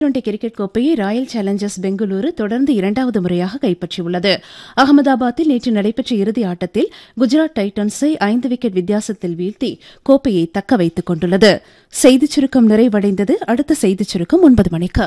twenty cricket கோப்பையை Royal Challengers Bengaluru தொடர்ந்து இரண்டாவது முறையாக கைப்பற்றியுள்ளது அகமதாபாத்தில் நேற்று நடைபெற்ற இறுதி ஆட்டத்தில் குஜராத் டைட்டன்ஸை ஐந்து விக்கெட் வித்தியாசத்தில் வீழ்த்தி கோப்பையை தக்க வைத்துக் கொண்டுள்ளது செய்திச் சுருக்கம் நிறைவடைந்தது அடுத்த செய்திச் சுருக்கம் ஒன்பது மணிக்கு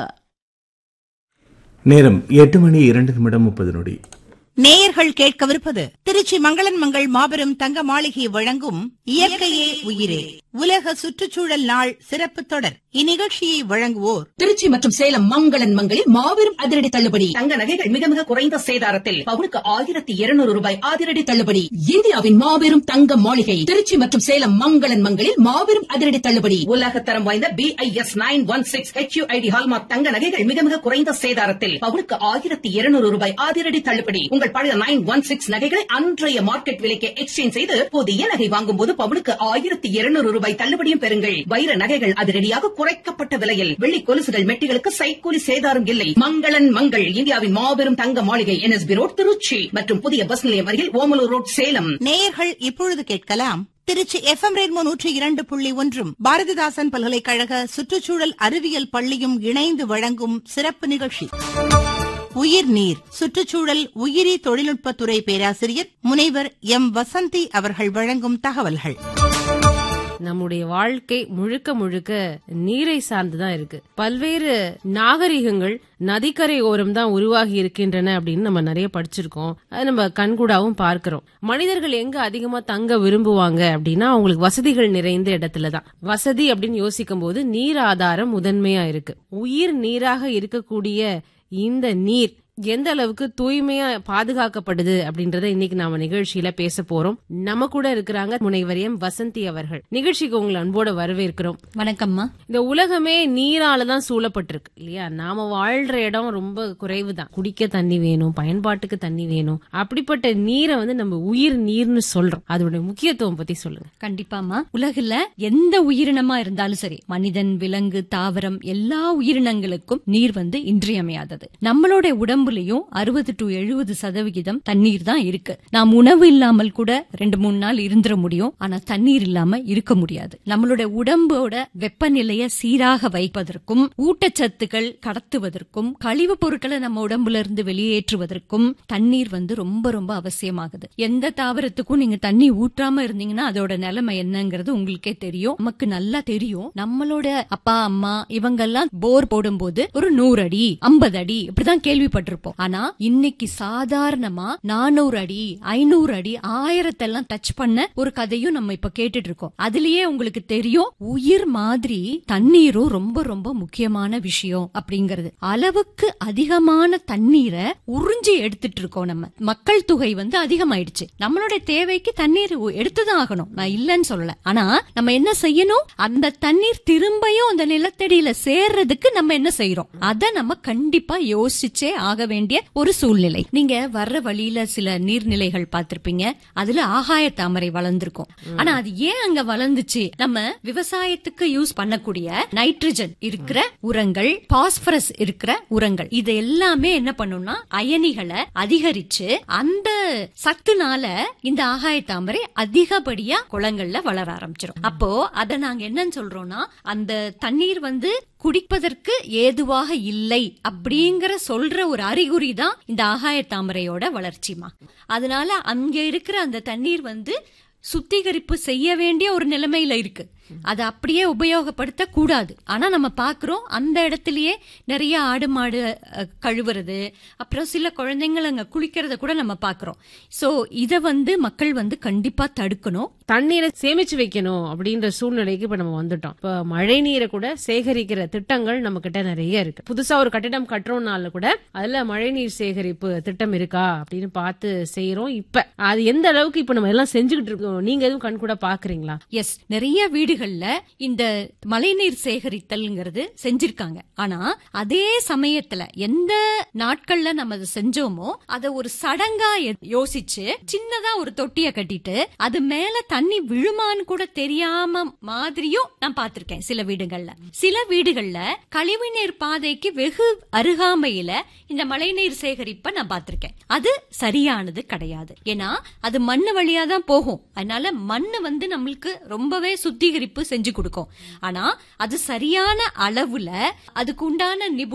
நேரம் எட்டு மணி இரண்டு நிமிடம் முப்பது நொடி நேயர்கள் கேட்கவிருப்பது திருச்சி மங்களன் மங்கள் மாபெரும் தங்க மாளிகை வழங்கும் இயற்கையே உயிரே உலக சுற்றுச்சூழல் நாள் சிறப்பு தொடர் இந்நிகழ்ச்சியை வழங்குவோர் திருச்சி மற்றும் சேலம் மங்களன் மங்களில் மாபெரும் அதிரடி தள்ளுபடி தங்க நகைகள் மிக மிக குறைந்த சேதாரத்தில் பவுனுக்கு ஆயிரத்தி இருநூறு ரூபாய் அதிரடி தள்ளுபடி இந்தியாவின் மாபெரும் தங்க மாளிகை திருச்சி மற்றும் சேலம் மங்களன் மங்களில் மாபெரும் அதிரடி தள்ளுபடி உலகத்தரம் வாய்ந்த B I S nine one six H ID hallmark தங்க நகைகள் மிக மிக குறைந்த சேதாரத்தில் பவுனுக்கு ஆயிரத்தி இருநூறு ரூபாய் அதிரடி தள்ளுபடி உங்கள் பழைய நைன் ஒன் சிக்ஸ் நகைகளை அன்றைய மார்க்கெட் விலைக்கு எக்ஸ்சேஞ்ச் செய்து புதிய நகை வாங்கும் போது பவுனுக்கு ஆயிரத்தி இருநூறு ரூபாய் தள்ளுபடியும் பெறுங்கள் வைர நகைகள் அதிரடியாக குறைக்கப்பட்ட விலையில் வெள்ளி கொலுசுகள் மெட்டிகளுக்கு சைக்கூலி சேதாரம் இல்லை மங்களன் மங்கள் இந்தியாவின் மாபெரும் தங்க மாளிகை என்எஸ்பி ரோட் திருச்சி மற்றும் புதிய பஸ் நிலையம் அருகில் ஓமலூர் ரோட் சேலம் நேயர்கள் இப்பொழுது கேட்கலாம் திருச்சி எஃப் எம் ரேட்மோ நூற்றி இரண்டு புள்ளி ஒன்றும் பாரதிதாசன் பல்கலைக்கழக சுற்றுச்சூழல் அறிவியல் பள்ளியும் இணைந்து வழங்கும் சிறப்பு நிகழ்ச்சி உயிர் நீர் சுற்றுச்சூழல் உயிரி தொழில்நுட்பத்துறை பேராசிரியர் முனைவர் எம் வசந்தி அவர்கள் வழங்கும் தகவல்கள் நம்முடைய வாழ்க்கை முழுக்க முழுக்க நீரை சார்ந்துதான் இருக்கு பல்வேறு நாகரிகங்கள் நதிக்கரை ஓரம் தான் உருவாகி இருக்கின்றன அப்படின்னு நம்ம நிறைய படிச்சிருக்கோம் அது நம்ம கண்கூடாவும் பார்க்கிறோம் மனிதர்கள் எங்க அதிகமா தங்க விரும்புவாங்க அப்படின்னா அவங்களுக்கு வசதிகள் நிறைந்த இடத்துல தான் வசதி அப்படின்னு யோசிக்கும் போது நீர் ஆதாரம் முதன்மையா இருக்கு உயிர் நீராக இருக்கக்கூடிய இந்த நீர் எந்த அளவுக்கு தூய்மையா பாதுகாக்கப்படுது அப்படின்றத இன்னைக்கு நாம நிகழ்ச்சியில பேச போறோம் நம்ம கூட இருக்கிறாங்க முனைவர் எம் வசந்தி அவர்கள் நிகழ்ச்சிக்கு உங்களை அன்போட வரவேற்கிறோம் வணக்கம்மா இந்த உலகமே நீரால தான் சூழப்பட்டிருக்கு இல்லையா நாம வாழ்ற இடம் ரொம்ப குறைவு தான் குடிக்க தண்ணி வேணும் பயன்பாட்டுக்கு தண்ணி வேணும் அப்படிப்பட்ட நீரை வந்து நம்ம உயிர் நீர்னு சொல்றோம் அதோட முக்கியத்துவம் பத்தி சொல்லுங்க கண்டிப்பாமா உலகுல எந்த உயிரினமா இருந்தாலும் சரி மனிதன் விலங்கு தாவரம் எல்லா உயிரினங்களுக்கும் நீர் வந்து இன்றியமையாதது நம்மளோட உடம்புலயும் அறுபது டு எழுபது சதவிகிதம் தண்ணீர் தான் இருக்கு நாம் உணவு இல்லாமல் கூட ரெண்டு மூணு நாள் இருந்துட முடியும் ஆனா தண்ணீர் இல்லாம இருக்க முடியாது நம்மளோட உடம்போட வெப்பநிலையை சீராக வைப்பதற்கும் ஊட்டச்சத்துக்கள் கடத்துவதற்கும் கழிவுப் பொருட்களை நம்ம உடம்புல இருந்து வெளியேற்றுவதற்கும் தண்ணீர் வந்து ரொம்ப ரொம்ப அவசியமாகுது எந்த தாவரத்துக்கும் நீங்க தண்ணி ஊற்றாம இருந்தீங்கன்னா அதோட நிலைமை என்னங்கிறது உங்களுக்கே தெரியும் நமக்கு நல்லா தெரியும் நம்மளோட அப்பா அம்மா இவங்கெல்லாம் போர் போடும்போது ஒரு நூறு அடி ஐம்பது அடி இப்படிதான் கேள்விப்பட்டிருப்போம் ஆனா இன்னைக்கு சாதாரணமா நானூறு அடி ஐநூறு அடி ஆயிரத்தெல்லாம் டச் பண்ண ஒரு கதையும் நம்ம இப்ப கேட்டுட்டு இருக்கோம் அதுலயே உங்களுக்கு தெரியும் உயிர் மாதிரி தண்ணீரும் ரொம்ப ரொம்ப முக்கியமான விஷயம் அப்படிங்கறது அளவுக்கு அதிகமான தண்ணீரை உறிஞ்சி எடுத்துட்டு இருக்கோம் நம்ம மக்கள் தொகை வந்து அதிகமாயிடுச்சு நம்மளுடைய தேவைக்கு தண்ணீர் உ- எடுத்துதான் ஆகணும் நான் இல்லைன்னு சொல்லல ஆனா நம்ம என்ன செய்யணும் அந்த தண்ணீர் திரும்பியும் அந்த நிலத்தடியில சேர்றதுக்கு நம்ம என்ன செய்யறோம் அத நம்ம கண்டிப்பா யோசிச்சே ஆக வேண்டிய ஒரு சூழ்நிலை நீங்க வர்ற வழியில சில நீர்நிலைகள் பார்த்திருப்பீங்க அதுல ஆகாய தாமரை வளர்ந்திருக்கும் ஆனா அது ஏன் அங்க வளர்ந்துச்சு நம்ம விவசாயத்துக்கு யூஸ் பண்ணக்கூடிய நைட்ரஜன் இருக்கிற உரங்கள் பாஸ்பரஸ் இருக்கிற உரங்கள் இது எல்லாமே என்ன பண்ணும்னா அயனிகளை அதிகரிச்சு அந்த சத்துனால இந்த ஆகாய தாமரை அதிகப்படியா குளங்கள்ல வளர ஆரம்பிச்சிடும் அப்போ அத நாங்க என்னன்னு சொல்றோம்னா அந்த தண்ணீர் வந்து குடிப்பதற்கு ஏதுவாக இல்லை அப்படிங்கிற சொல்ற ஒரு அறிகுறி தான் இந்த ஆகாய தாமரையோட வளர்ச்சிமா அதனால அங்க இருக்கிற அந்த தண்ணீர் வந்து சுத்திகரிப்பு செய்ய வேண்டிய ஒரு நிலைமையில இருக்கு அதை அப்படியே உபயோகப்படுத்த கூடாது ஆனா நம்ம பாக்குறோம் அந்த இடத்துலயே நிறைய ஆடு மாடு அஹ், கழுவுறது அப்புறம் சில குழந்தைங்கள் அங்க குளிக்கிறத கூட நம்ம பாக்குறோம் சோ இத வந்து மக்கள் வந்து கண்டிப்பா தடுக்கணும் தண்ணீரை சேமிச்சு வைக்கணும் அப்படின்ற சூழ்நிலைக்கு இப்ப நம்ம வந்துட்டோம் இப்ப மழை நீரை கூட சேகரிக்கிற திட்டங்கள் நம்ம கிட்ட நிறைய இருக்கு புதுசா ஒரு கட்டிடம் கட்டுறோம்னால கூட அதுல மழை நீர் சேகரிப்பு திட்டம் இருக்கா அப்படின்னு பார்த்து செய்யறோம் இப்ப அது எந்த அளவுக்கு இப்ப நம்ம எல்லாம் செஞ்சுக்கிட்டு இருக்கோம் நீங்க எதுவும் கண் கூட பாக்குறீங்களா எஸ் நிறைய வீடுகள்ல இந்த மழைநீர் சேகரித்தல்ங்கிறது செஞ்சிருக்காங்க ஆனா அதே சமயத்துல எந்த நாட்கள்ல நம்ம அதை செஞ்சோமோ அத ஒரு சடங்கா எ- யோசிச்சு சின்னதா ஒரு தொட்டிய கட்டிட்டு அது மேல தண்ணி விழுமான்னு கூட தெரியாம மாதிரியும் நான் பார்த்திருக்கேன் சில வீடுகள்ல சில வீடுகள்ல கழிவுநீர் பாதைக்கு வெகு அருகாமையில இந்த மழைநீர் சேகரிப்பை நான் பார்த்திருக்கேன் அது சரியானது கிடையாது ஏன்னா அது மண்ணு வழியா தான் போகும் அதனால மண்ணு வந்து நம்மளுக்கு ரொம்பவே சுத்திகரிப்பு சுத்திகரிப்பு செஞ்சு கொடுக்கும் ஆனா அது சரியான அளவுல அதுக்கு உண்டான நிபு